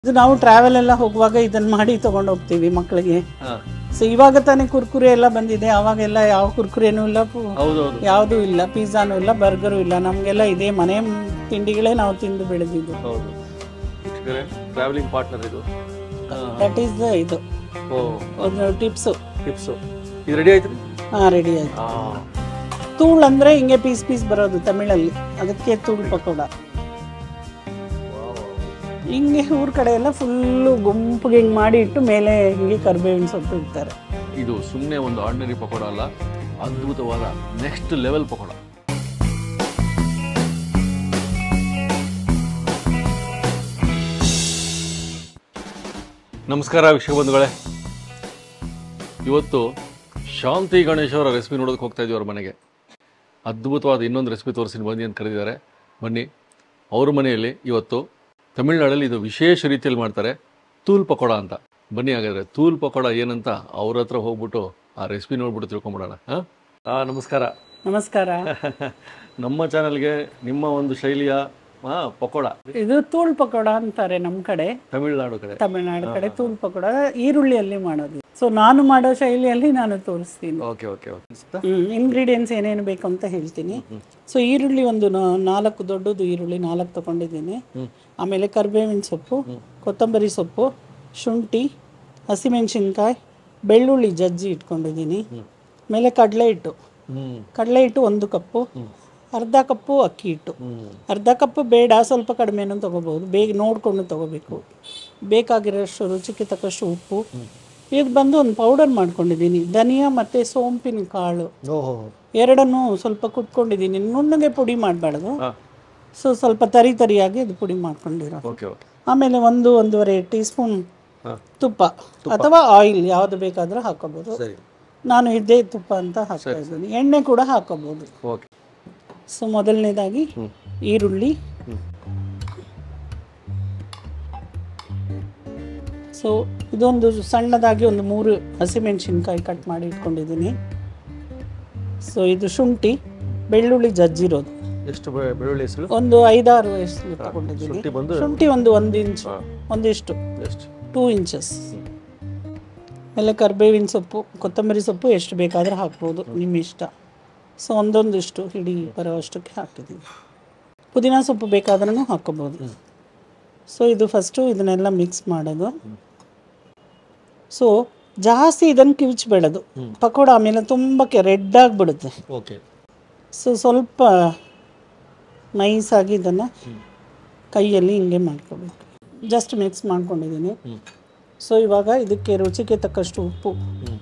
ಇದು ನಾವು ಟ್ರಾವೆಲ್ ಎಲ್ಲ ಹೋಗುವಾಗ ಇದನ್ನ ಮಾಡಿ ತಗೊಂಡು ಹೋಗ್ತೀವಿ ಮಕ್ಕಳಿಗೆ ಹಾ ಸೊ ಇವಾಗ ತಾನೇ ಕುರ್ಕುರೆ ಎಲ್ಲ ಬಂದಿದೆ ಅವಾಗೆಲ್ಲ ಯಾವ ಕುರ್ಕುರೆನೂ ಇಲ್ಲ ಪು- ಹೌದೌದು ಯಾವುದೂ ಇಲ್ಲ ಪಿಜ್ಜಾನೂ ಇಲ್ಲ ಬರ್ಗರು ಇಲ್ಲ ನಮಗೆಲ್ಲ ಇದೇ ಮನೆ ತಿಂಡಿಗಳೇ ನಾವು ತಿಂದು ಬೆಳೆದಿದ್ದು ಹೌದು ಟ್ರಾವೆಲಿಂಗ್ ಪಾರ್ಟ್ನರ್ ಇದು ದಟ್ ಈಸ್ ಇದು ಓ ಒಂದು ಟಿಪ್ಸು ಟಿಪ್ಸು ಇದು ರೆಡಿ ಆಯ್ತು ಹಾಂ ರೆಡಿ ಆಯ್ತು ಆ ತೂಳ್ ಅಂದ್ರೆ ಹಿಂಗೆ ಪೀಸ್ ಪೀಸ್ ಬರೋದು ತಮಿಳಲ್ಲಿ ಅದಕ್ಕೆ ತೂಳ್ ಪಕೋಡ ಹಿಂಗೆ ಊರ್ ಕಡೆ ಎಲ್ಲ ಫುಲ್ಲು ಗುಂಪಿಗೆ ಹಿಂಗೆ ಮಾಡಿ ಇಟ್ಟು ಮೇಲೆ ಹಿಂಗೆ ಕರ್ಬೇವಿನ ಸೊಪ್ಪು ಇಡ್ತಾರೆ ಇದು ಸುಮ್ಮನೆ ಒಂದು ಆರ್ಡಿನರಿ ಪಕೋಡ ಅಲ್ಲ ಅದ್ಭುತವಾದ ನೆಕ್ಸ್ಟ್ ಲೆವೆಲ್ ಪಕೋಡ ನಮಸ್ಕಾರ ವೀಕ್ಷಕ ಬಂಧುಗಳೇ ಇವತ್ತು ಶಾಂತಿ ಗಣೇಶ್ ಅವರ ರೆಸಿಪಿ ನೋಡೋದಕ್ಕೆ ಹೋಗ್ತಾ ಇದೀವಿ ಅವ್ರ ಮನೆಗೆ ಅದ್ಭುತವಾದ ಇನ್ನೊಂದು ರೆಸಿಪಿ ತೋರಿಸಿ ಬನ್ನಿ ಅಂತ ಕರೆದಿದ್ದಾರೆ ಬನ್ನಿ ಅವ್ರ ಮನೆಯಲ್ಲಿ ಇವತ್ತು ತಮಿಳ್ನಾಡಲ್ಲಿ ಇದು ವಿಶೇಷ ರೀತಿಯಲ್ಲಿ ಮಾಡ್ತಾರೆ ತೂಲ್ ಪಕೋಡ ಅಂತ ಬನ್ನಿ ಹಾಗಾದ್ರೆ ತೂಲ್ ಪಕೋಡ ಏನಂತ ಅವ್ರ ಹತ್ರ ಹೋಗ್ಬಿಟ್ಟು ಆ ರೆಸಿಪಿ ನೋಡ್ಬಿಟ್ಟು ತಿಳ್ಕೊಂಬಿಡೋಣ ಹಾಂ ನಮಸ್ಕಾರ ನಮಸ್ಕಾರ ನಮ್ಮ ಚಾನಲ್ಗೆ ನಿಮ್ಮ ಒಂದು ಶೈಲಿಯ ಹಾ ಪಕೋಡ ಇದು ತೂಳ್ ಪಕೋಡ ಅಂತಾರೆ ನಮ್ಮ ಕಡೆ ತಮಿಳ್ನಾಡು ಕಡೆ ತಮಿಳ್ನಾಡು ಕಡೆ ತೂಳ್ ಪಕೋಡ ಈರುಳ್ಳಿಯಲ್ಲಿ ಮಾಡೋದು ಸೊ ನಾನು ಮಾಡೋ ಶೈಲಿಯಲ್ಲಿ ನಾನು ತೋರಿಸ್ತೀನಿ ಓಕೆ ಓಕೆ ಓಕೆ ಇಂಗ್ರೀಡಿಯೆಂಟ್ಸ್ ಏನೇನು ಬೇಕು ಅಂತ ಹೇಳ್ತೀನಿ ಸೊ ಈರುಳ್ಳಿ ಒಂದು ನಾ- ನಾಲ್ಕು ದೊಡ್ಡದು ಈರುಳ್ಳಿ ನಾಲ್ಕು ತಗೊಂಡಿದ್ದೀನಿ ಆಮೇಲೆ ಕರಿಬೇವಿನ ಸೊಪ್ಪು ಕೊತ್ತಂಬರಿ ಸೊಪ್ಪು ಶುಂಠಿ ಹಸಿಮೆಣಸಿನ್ಕಾಯಿ ಬೆಳ್ಳುಳ್ಳಿ ಜಜ್ಜಿ ಇಟ್ಕೊಂಡಿದ್ದೀನಿ ಆಮೇಲೆ ಕಡಲೆ ಹಿಟ್ಟು ಹ್ಞೂ ಕಡಲೆ ಹಿಟ್ಟು ಒಂದು ಕಪ್ಪು ಅರ್ಧ ಕಪ್ಪು ಅಕ್ಕಿ ಹಿಟ್ಟು ಹ್ಞೂ ಅರ್ಧ ಕಪ್ಪು ಬೇಡ ಸ್ವಲ್ಪ ಕಡಿಮೆನೂ ತೊಗೋಬೋದು ಬೇಗ ನೋಡಿಕೊಂಡು ತೊಗೋಬೇಕು ಬೇಕಾಗಿರೋಷ್ಟು ರುಚಿಗೆ ತಕ್ಕಷ್ಟು ಉಪ್ಪು ಇದು ಬಂದು ಒಂದು ಪೌಡರ್ ಮಾಡ್ಕೊಂಡಿದ್ದೀನಿ ಧನಿಯಾ ಮತ್ತು ಸೋಂಪಿನ ಕಾಳು ಓಹೋ ಎರಡನ್ನೂ ಸ್ವಲ್ಪ ಕುಟ್ಕೊಂಡಿದ್ದೀನಿ ನುಣ್ಣಗೆ ಪುಡಿ ಮಾಡಬಾರ್ದು ಹಾಂ ಸೊ ಸ್ವಲ್ಪ ತರಿ ತರಿಯಾಗಿ ಇದು ಪುಡಿ ಮಾಡ್ಕೊಂಡಿರೋ ಓಕೆ ಓಕೆ ಆಮೇಲೆ ಒಂದು ಒಂದೂವರೆ ಟೀ ಸ್ಪೂನ್ ಹಾಂ ತುಪ್ಪ ಅಥವಾ ಆಯಿಲ್ ಯಾವುದು ಬೇಕಾದರೂ ಹಾಕೋಬೋದು ಸರಿ ನಾನು ಇದೇ ತುಪ್ಪ ಅಂತ ಹಾಕ್ತಾ ಇದ್ದೀನಿ ಎಣ್ಣೆ ಕೂಡ ಹಾಕೋಬೋದು ಓಕೆ ಸೊ ಮೊದಲನೇದಾಗಿ ಈರುಳ್ಳಿ ಸೊ ಇದೊಂದು ಸಣ್ಣದಾಗಿ ಒಂದು ಮೂರು ಹಸಿಮೆಣಸಿನ್ಕಾಯಿ ಕಟ್ ಮಾಡಿ ಇಟ್ಕೊಂಡಿದ್ದೀನಿ ಸೊ ಇದು ಶುಂಠಿ ಬೆಳ್ಳುಳ್ಳಿ ಜಜ್ಜಿರೋದು ಎಷ್ಟು ಬೆ- ಬೆಳ್ಳುಳ್ಳಿ ಹೆಸರು ಒಂದು ಐದಾರು ಎಷ್ಟು ತಗೊಂಡಿದ್ದೀನಿ ಶುಂಠಿ ಬಂದು ಶುಂಠಿ ಒಂದು ಒಂದು ಇಂಚ್ ಒಂದಿಷ್ಟು ಎಷ್ಟು ಟೂ ಇಂಚಸ್ ಆಮೇಲೆ ಕರಿಬೇವಿನ ಸೊಪ್ಪು ಕೊತ್ತಂಬರಿ ಸೊಪ್ಪು ಎಷ್ಟು ಬೇಕಾದರೂ ಹಾಕ್ಬೋದು ನಿಮ್ಮ ಇಷ್ಟ ಸೊ ಒಂದೊಂದಿಷ್ಟು ಹಿಡಿ ಬರೋವಷ್ಟಕ್ಕೆ ಹಾಕಿದ್ದೀನಿ ಪುದೀನ ಸೊಪ್ಪು ಬೇಕಾದ್ರೂ ಹಾಕ್ಕೋಬೋದು ಸೊ ಇದು ಫಸ್ಟು ಇದನ್ನೆಲ್ಲ ಮಿಕ್ಸ್ ಮಾಡೋದು ಸೊ ಜಾಸ್ತಿ ಇದನ್ನು ಕಿವುಚ್ಬೇಡೋದು ಪಕೋಡ ಆಮೇಲೆ ತುಂಬ ರೆಡ್ ಆಗಿಬಿಡುತ್ತೆ ಓಕೆ ಸೊ ಸ್ವಲ್ಪ ನೈಸಾಗಿ ಇದನ್ನು ಕೈಯಲ್ಲಿ ಹಿಂಗೆ ಮಾಡ್ಕೋಬೇಕು ಜಸ್ಟ್ ಮಿಕ್ಸ್ ಮಾಡ್ಕೊಂಡಿದ್ದೀನಿ ಹ್ಞೂ ಸೊ ಇವಾಗ ಇದಕ್ಕೆ ರುಚಿಗೆ ತಕ್ಕಷ್ಟು ಉಪ್ಪು ಹ್ಞೂ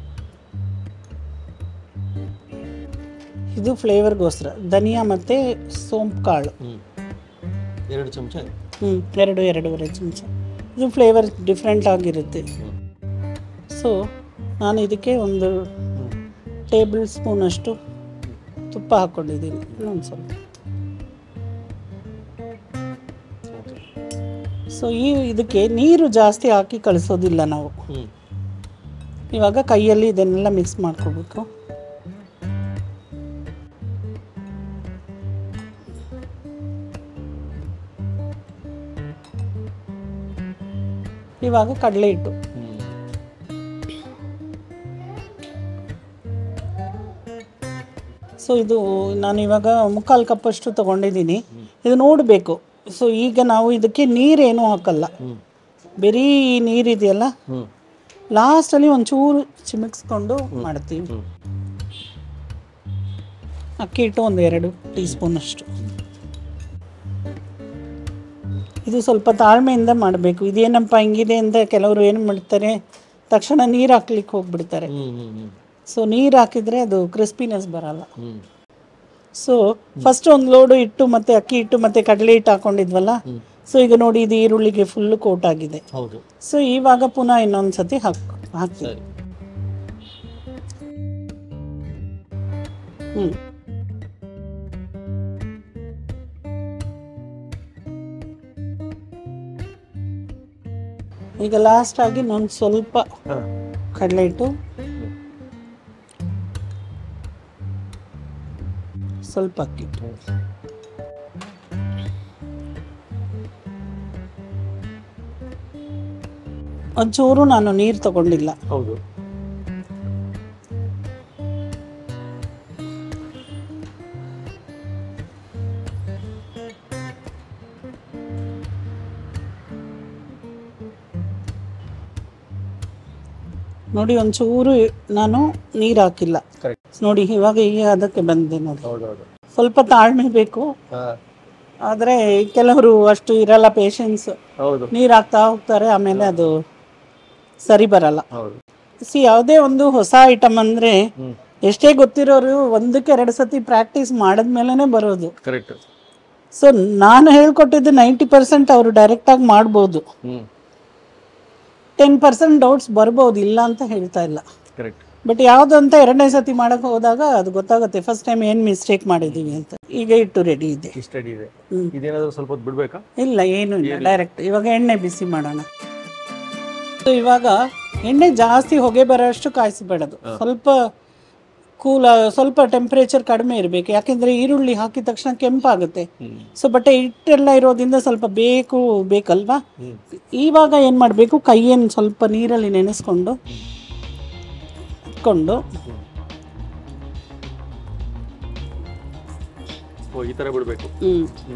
ಇದು ಫ್ಲೇವರ್ಗೋಸ್ಕರ ಧನಿಯಾ ಮತ್ತು ಸೋಂಪು ಕಾಳು ಹ್ಞೂ ಎರಡು ಚಮಚ ಹ್ಞೂ ಎರಡು ಎರಡೂವರೆ ಚಮಚ ಇದು ಫ್ಲೇವರ್ ಡಿಫ್ರೆಂಟ್ ಆಗಿರುತ್ತೆ ಸೊ ನಾನು ಇದಕ್ಕೆ ಒಂದು ಟೇಬಲ್ ಸ್ಪೂನಷ್ಟು ತುಪ್ಪ ಹಾಕ್ಕೊಂಡಿದ್ದೀನಿ ಇನ್ನೊಂದು ಸ್ವಲ್ಪ ಓಕೆ ಸೊ ಈ ಇದಕ್ಕೆ ನೀರು ಜಾಸ್ತಿ ಹಾಕಿ ಕಳಿಸೋದಿಲ್ಲ ನಾವು ಹ್ಞೂ ಇವಾಗ ಕೈಯಲ್ಲಿ ಇದನ್ನೆಲ್ಲ ಮಿಕ್ಸ್ ಮಾಡ್ಕೋಬೇಕು ಇವಾಗ ಕಡಲೆ ಹಿಟ್ಟು ಹ್ಞೂ ಸೊ ಇದು ನಾನು ಇವಾಗ ಮುಕ್ಕಾಲು ಕಪ್ಪಷ್ಟು ತಗೊಂಡಿದ್ದೀನಿ ಇದು ನೋಡಬೇಕು ಸೊ ಈಗ ನಾವು ಇದಕ್ಕೆ ನೀರೇನೂ ಹಾಕಲ್ಲ ಹ್ಞೂ ಬರೀ ನೀರಿದೆಯಲ್ಲ ಹ್ಞೂ ಲಾಸ್ಟಲ್ಲಿ ಒಂಚೂರು ಚಿಮಿಕ್ಸ್ಕೊಂಡು ಮಾಡ್ತೀವಿ ಹ್ಞೂ ಅಕ್ಕಿ ಹಿಟ್ಟು ಒಂದು ಎರಡು ಟೀ ಸ್ಪೂನ್ ಅಷ್ಟು ಇದು ಸ್ವಲ್ಪ ತಾಳ್ಮೆಯಿಂದ ಮಾಡಬೇಕು ಇದೇನಪ್ಪ ಹಿಂಗಿದೆ ಅಂತ ಕೆಲವರು ಏನು ಮಾಡ್ತಾರೆ ತಕ್ಷಣ ನೀರು ಹಾಕ್ಲಿಕ್ಕೆ ಹೋಗ್ಬಿಡ್ತಾರೆ ಹ್ಞೂ ಹ್ಞೂ ಹ್ಞೂ ಸೊ ನೀರು ಹಾಕಿದರೆ ಅದು ಕ್ರಿಸ್ಪಿನೆಸ್ ಬರಲ್ಲ ಹ್ಞೂ ಸೊ ಫಸ್ಟ್ ಒಂದು ಲೋಡು ಹಿಟ್ಟು ಮತ್ತು ಅಕ್ಕಿ ಹಿಟ್ಟು ಮತ್ತು ಕಡಲೆ ಹಿಟ್ಟು ಹಾಕೊಂಡಿದ್ವಲ್ಲ ಸೊ ಈಗ ನೋಡಿ ಇದು ಈರುಳ್ಳಿಗೆ ಫುಲ್ಲು ಕೋಟ್ ಆಗಿದೆ ಹೌದು ಸೊ ಇವಾಗ ಪುನಃ ಇನ್ನೊಂದು ಸತಿ ಹಾಕ್ ಹಾಕ್ತೀವಿ ಸರಿ ಹ್ಞೂ ಈಗ ಲಾಸ್ಟ್ ಆಗಿ ನಾನು ಸ್ವಲ್ಪ ಹಾಂ ಕಡಲೆ ಹಿಟ್ಟು ಸ್ವಲ್ಪ ಅಕ್ಕಿ ಹಿಟ್ಟು ಒಂಚೂರು ನಾನು ನೀರು ತಗೊಂಡಿಲ್ಲ ಹೌದು ನೋಡಿ ಒಂಚೂರು ನಾನು ನೀರು ಹಾಕಿಲ್ಲ ಕರೆಕ್ಟ್ ನೋಡಿ ಇವಾಗ ಈಗ ಅದಕ್ಕೆ ಬಂದೆ ನೋಡಿ ಹೌದೌದು ಸ್ವಲ್ಪ ತಾಳ್ಮೆ ಬೇಕು ಹಾಂ ಆದರೆ ಕೆಲವರು ಅಷ್ಟು ಇರಲ್ಲ ಪೇಷನ್ಸ್ ಹೌದು ನೀರು ಹಾಕ್ತಾ ಹೋಗ್ತಾರೆ ಆಮೇಲೆ ಅದು ಸರಿ ಬರಲ್ಲ ಹೌದು ಸಿ ಯಾವುದೇ ಒಂದು ಹೊಸ ಐಟಮ್ ಅಂದರೆ ಹ್ಮ್. ಎಷ್ಟೇ ಗೊತ್ತಿರೋರು ಒಂದಕ್ಕೆ ಎರಡು ಸತಿ ಪ್ರಾಕ್ಟೀಸ್ ಮಾಡಿದ್ಮೇಲೆ ಬರೋದು ಕರೆಕ್ಟ್ ಸೊ ನಾನು ಹೇಳ್ಕೊಟ್ಟಿದ್ದು ನೈಂಟಿ ಪರ್ಸೆಂಟ್ ಅವರು ಡೈರೆಕ್ಟಾಗಿ ಮಾಡ್ಬೋದು ಹ್ಞೂ ಟೆನ್ ಪರ್ಸೆಂಟ್ ಡೌಟ್ಸ್ ಬರ್ಬೋದು ಇಲ್ಲ ಅಂತ ಹೇಳ್ತಾ ಇಲ್ಲ ಕರೆಕ್ಟ್ ಬಟ್ ಯಾವುದು ಅಂತ ಎರಡನೇ ಸತಿ ಮಾಡಕ್ಕೆ ಹೋದಾಗ ಅದು ಗೊತ್ತಾಗುತ್ತೆ ಫಸ್ಟ್ ಟೈಮ್ ಏನು ಮಿಸ್ಟೇಕ್ ಮಾಡಿದ್ದೀವಿ ಅಂತ ಈಗ ಇಟ್ಟು ರೆಡಿ ಇದೆ ಇಷ್ಟ ಇದೆ ಹ್ಮ್. ಇದೇನಾದರೂ ಸ್ವಲ್ಪ ಹೊತ್ತು ಬಿಡಬೇಕಾ ಇಲ್ಲ ಏನು ಇಲ್ಲ ಡೈರೆಕ್ಟ್ ಇವಾಗ ಎಣ್ಣೆ ಬಿಸಿ ಮಾಡೋಣ So, ಇವಾಗ ಎಣ್ಣೆ ಜಾಸ್ತಿ ಹೊಗೆ ಬರೋಷ್ಟು ಕಾಯಿಸಬೇಡದು ಸ್ವಲ್ಪ ಕೂಲ್ ಸ್ವಲ್ಪ ಟೆಂಪ್ರೇಚರ್ ಕಡಿಮೆ ಇರಬೇಕು ಯಾಕೆಂದ್ರೆ ಈರುಳ್ಳಿ ಹಾಕಿದ ತಕ್ಷಣ ಕೆಂಪಾಗುತ್ತೆ ಸೊ ಬಟ್ ಹಿಟ್ಟೆಲ್ಲ ಇರೋದ್ರಿಂದ ಸ್ವಲ್ಪ ಬೇಕು ಬೇಕಲ್ವಾ ಇವಾಗ ಏನು ಮಾಡಬೇಕು ಕೈಯನ್ನು ಸ್ವಲ್ಪ ನೀರಲ್ಲಿ ನೆನೆಸ್ಕೊಂಡು ಇಟ್ಕೊಂಡು ಓ ಈ ಥರ ಬಿಡಬೇಕು ಹ್ಮ್ ಹ್ಞೂ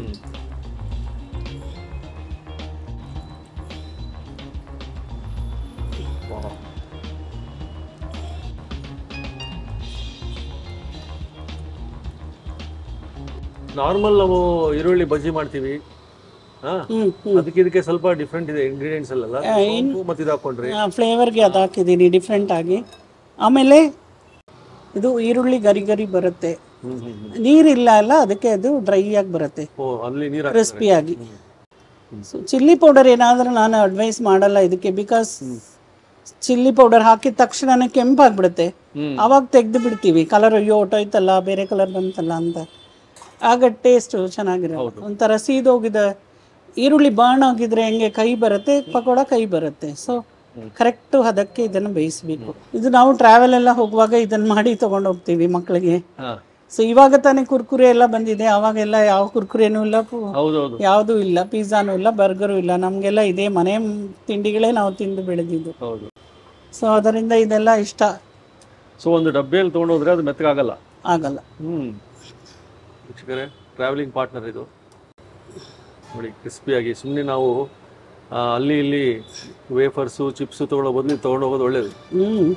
ನಾರ್ಮಲ್ ನಾವು ಈರುಳ್ಳಿ ಬಜ್ಜಿ ಮಾಡ್ತೀವಿ ಹಾ ಹ್ಮ್ ಹ್ಮ್ ಅದಕ್ಕೆ ಇದಕ್ಕೆ ಸ್ವಲ್ಪ ಡಿಫ್ರೆಂಟ್ ಇದೆ ಇಂಗ್ರೀಡಿಯೆಂಟ್ಸ್ ಅಲ್ಲ ಸೋಂಪು ಮತ್ತೆ ಇದು ಹಾಕೊಂಡ್ರಿ ಫ್ಲೇವರ್ಗೆ ಅದು ಹಾಕಿದ್ದೀನಿ ಡಿಫ್ರೆಂಟ್ ಆಗಿ ಆಮೇಲೆ ಇದು ಈರುಳ್ಳಿ ಗರಿ ಗರಿ ಬರುತ್ತೆ ಹ್ಮ್ ಹ್ಮ್ ಹ್ಮ್. ನೀರಿಲ್ಲ ಅಲ್ಲ ಅದಕ್ಕೆ ಅದು ಡ್ರೈ ಆಗಿ ಬರುತ್ತೆ ಓ ಅಲ್ಲಿ ನೀರು ಕ್ರಿಸ್ಪಿಯಾಗಿ ಸೊ ಚಿಲ್ಲಿ ಪೌಡರ್ ಏನಾದರೂ ನಾನು ಅಡ್ವೈಸ್ ಮಾಡಲ್ಲ ಇದಕ್ಕೆ ಬಿಕಾಸ್ ಚಿಲ್ಲಿ ಪೌಡರ್ ಹಾಕಿದ ತಕ್ಷಣನೇ ಕೆಂಪಾಗ್ಬಿಡುತ್ತೆ ಹ್ಮ್. ಅವಾಗ ತೆಗೆದು ಬಿಡ್ತೀವಿ ಕಲರ್ ಅಯ್ಯೋ ಹೊಟ್ಟೋಯ್ತಲ್ಲ ಬೇರೆ ಕಲರ್ ಬಂತಲ್ಲ ಅಂತ ಆಗ ಟೇಸ್ಟ್ ಚೆನ್ನಾಗಿರಲ್ಲ ಒಂಥರ ಸೀದೋಗಿದ ಈರುಳ್ಳಿ ಬರ್ನ್ ಆಗಿದ್ರೆ ಹೆಂಗೆ ಕೈ ಬರುತ್ತೆ ಪಕೋಡ ಕೈ ಬರುತ್ತೆ ಸೊ ಕರೆಕ್ಟ್ ಹದಕ್ಕೆ ಇದನ್ನು ಬೇಯಿಸ್ಬೇಕು ಇದು ನಾವು ಟ್ರಾವೆಲ್ ಎಲ್ಲ ಹೋಗುವಾಗ ಇದನ್ನ ಮಾಡಿ ತಗೊಂಡು ಹೋಗ್ತೀವಿ ಮಕ್ಕಳಿಗೆ ಹಾ ಸೊ ಇವಾಗ ತಾನೇ ಕುರ್ಕುರೆ ಎಲ್ಲ ಬಂದಿದೆ ಅವಾಗೆಲ್ಲ ಯಾವ ಕುರ್ಕುರೆನೂ ಇಲ್ಲ ಪು- ಹೌದೌದು ಯಾವುದೂ ಇಲ್ಲ ಪಿಜ್ಜಾನೂ ಇಲ್ಲ ಬರ್ಗರು ಇಲ್ಲ ನಮಗೆಲ್ಲ ಇದೇ ಮನೆ ತಿಂಡಿಗಳೇ ನಾವು ತಿಂದು ಬೆಳೆದಿದ್ದು ಹೌದು ಸೊ ಅದರಿಂದ ಇದೆಲ್ಲ ಇಷ್ಟ ಸೊ ಒಂದು ಡಬ್ಬಿಯಲ್ಲಿ ತೊಗೊಂಡೋದ್ರೆ ಅದು ಮೆತ್ತಗಾಗಲ್ಲ ಆಗಲ್ಲ ಹ್ಮ್ ವೀಕ್ಷಕರೇ ಟ್ರಾವೆಲಿಂಗ್ ಪಾರ್ಟ್ನರ್ ಇದು ನೋಡಿ ಕ್ರಿಸ್ಪಿಯಾಗಿ ಸುಮ್ಮನೆ ನಾವು ಆ, ಅಲ್ಲಿ ಇಲ್ಲಿ ವೇಫರ್ಸು ಚಿಪ್ಸು ತೊಗೊಳ್ಳೋ ಬದಲು ತೊಗೊಂಡು ಹೋಗೋದು ಒಳ್ಳೇದು ಹ್ಮ್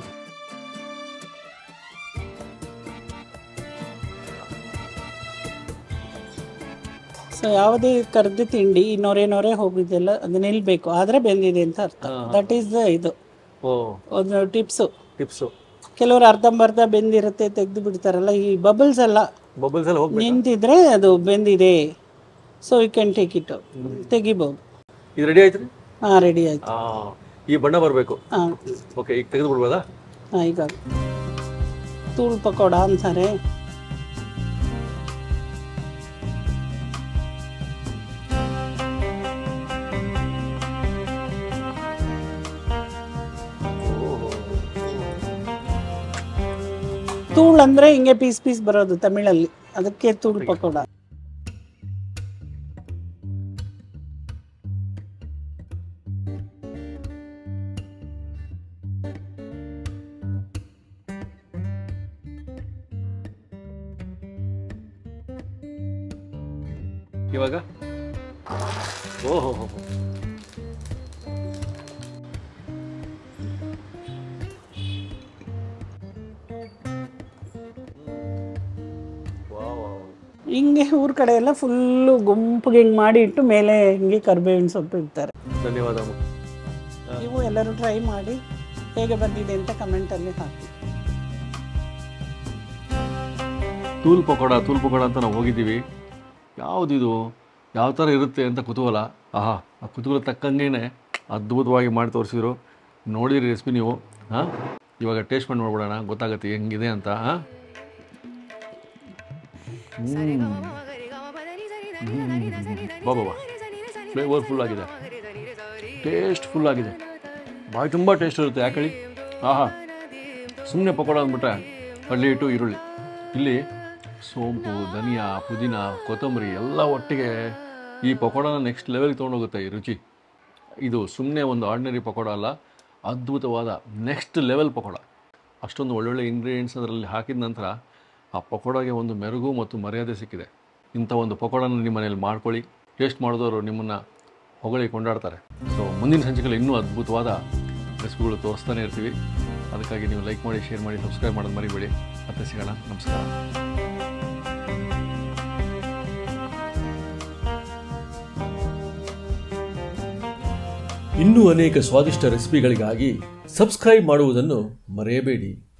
ಸೊ ಯಾವುದೇ ಕರ್ದು ತಿಂಡಿ ಈ ನೊರೆ ನೊರೆ ಹೋಗಿದೆಲ್ಲ ಅದು ನಿಲ್ಬೇಕು ಆದ್ರೆ ಬೆಂದಿದೆ ಅಂತ ಅರ್ಥ ದಟ್ ಈಸ್ ದ ಇದು ಓ ಒಂದು ಟಿಪ್ಸು ಟಿಪ್ಸು ಕೆಲವರು ಅರ್ಧಂಬರ್ಧ ಬೆಂದಿರುತ್ತೆ ತೆಗೆದು ಬಿಡ್ತಾರಲ್ಲ ಈ ಬಬಲ್ಸ್ ಎಲ್ಲ ಬಬಲ್ಸ್ ಎಲ್ಲ ಹೋಗ್ಬೇಕು ನಿಂತಿದ್ರೆ ಅದು ಬೆಂದಿದೆ so you can take it ತೆಗಿಬೋದು ಇದು ರೆಡಿ ಆಯ್ತು ಹಾಂ ರೆಡಿ ಆಯ್ತು ಆ ಈ ಬಣ್ಣ ಬರಬೇಕು ಹಾಂ ಓಕೆ ಈಗ ತೆಗೆದು ಬಿಡ್ಬೋದಾ ಹಾಂ ಈಗ ತೂಳ್ ಪಕೋಡ ಅಂತಾರೆ ತೂಳ್ ಅಂದ್ರೆ ಹಿಂಗೆ ಪೀಸ್ ಪೀಸ್ ಬರೋದು ತಮಿಳಲ್ಲಿ ಅದಕ್ಕೆ ತೂಳ್ ಪಕೋಡ ಇವಾಗ ಓಹೋ ಹೋ ಹಿಂಗೆ ಊರ್ ಕಡೆ ಎಲ್ಲ ಫುಲ್ಲು ಗುಂಪಿಗೆ ಹಿಂಗೆ ಮಾಡಿ ಇಟ್ಟು ಮೇಲೆ ಹಿಂಗೆ ಕರ್ಬೇವಿನ ಸೊಪ್ಪು ಇಡ್ತಾರೆ ಧನ್ಯವಾದ ಅಮ್ಮ. ನೀವು ಎಲ್ಲರೂ ಟ್ರೈ ಮಾಡಿ ಹೇಗೆ ಬಂದಿದೆ ಅಂತ ಕಮೆಂಟಲ್ಲಿ ಹಾಕಿ ತೂಲ್ ಪಕೋಡ ತೂಲ್ ಪಕೋಡ ಅಂತ ನಾವು ಹೋಗಿದ್ದೀವಿ ಯಾವುದಿದು ಯಾವ ಥರ ಇರುತ್ತೆ ಅಂತ ಕುತೂಹಲ ಆಹಾ ಆ ಕುತೂಹಲ ತಕ್ಕಂಗೆ ಅದ್ಭುತವಾಗಿ ಮಾಡಿ ತೋರಿಸಿದ್ರು ನೋಡಿರಿ ರೆಸಿಪಿ ನೀವು ಹಾಂ ಇವಾಗ ಟೇಸ್ಟ್ ಮಾಡಿ ನೋಡ್ಬಿಡೋಣ ಗೊತ್ತಾಗುತ್ತೆ ಹೆಂಗಿದೆ ಅಂತ ಹಾಂ ಬಾ ಬಾ ಬಾ ಫ್ಲೇವರ್ಫುಲ್ ಆಗಿದೆ ಟೇಸ್ಟ್ಫುಲ್ ಆಗಿದೆ ಬಾಯಿ ತುಂಬ ಟೇಸ್ಟ್ ಇರುತ್ತೆ ಯಾಕೆ ಹೇಳಿ ಆಹಾ ಸುಮ್ಮನೆ ಪಕೋಡ ಅಂದ್ಬಿಟ್ರೆ ಕಡಲೆ ಹಿಟ್ಟು ಈರುಳ್ಳಿ ಇಲ್ಲಿ ಸೋಂಪು ಧನಿಯಾ ಪುದೀನ ಕೊತ್ತಂಬರಿ ಎಲ್ಲ ಒಟ್ಟಿಗೆ ಈ ಪಕೋಡನ ನೆಕ್ಸ್ಟ್ ಲೆವೆಲ್ಗೆ ತೊಗೊಂಡೋಗುತ್ತೆ ಈ ರುಚಿ ಇದು ಸುಮ್ಮನೆ ಒಂದು ಆರ್ಡಿನರಿ ಪಕೋಡ ಅಲ್ಲ ಅದ್ಭುತವಾದ ನೆಕ್ಸ್ಟ್ ಲೆವೆಲ್ ಪಕೋಡ ಅಷ್ಟೊಂದು ಒಳ್ಳೊಳ್ಳೆ ಇಂಗ್ರೀಡಿಯೆಂಟ್ಸ್ ಅದರಲ್ಲಿ ಹಾಕಿದ ನಂತರ ಆ ಪಕೋಡಾಗೆ ಒಂದು ಮೆರುಗು ಮತ್ತು ಮರ್ಯಾದೆ ಸಿಕ್ಕಿದೆ ಇಂಥ ಒಂದು ಪಕೋಡನ ನಿಮ್ಮ ಮನೇಲಿ ಮಾಡ್ಕೊಳ್ಳಿ ಟೇಸ್ಟ್ ಮಾಡಿದವರು ನಿಮ್ಮನ್ನು ಹೊಗಳಿ ಕೊಂಡಾಡ್ತಾರೆ ಸೊ ಮುಂದಿನ ಸಂಚಿಕೆಯಲ್ಲಿ ಇನ್ನೂ ಅದ್ಭುತವಾದ ರೆಸಿಪಿಗಳು ತೋರಿಸ್ತಾನೆ ಇರ್ತೀವಿ ಅದಕ್ಕಾಗಿ ನೀವು ಲೈಕ್ ಮಾಡಿ ಶೇರ್ ಮಾಡಿ ಸಬ್ಸ್ಕ್ರೈಬ್ ಮಾಡೋದು ಮರಿಬೇಡಿ ಮತ್ತೆ ಸಿಗೋಣ ನಮಸ್ಕಾರ ಇನ್ನೂ ಅನೇಕ ಸ್ವಾದಿಷ್ಟ ರೆಸಿಪಿಗಳಿಗಾಗಿ ಸಬ್ಸ್ಕ್ರೈಬ್ ಮಾಡುವುದನ್ನು ಮರೆಯಬೇಡಿ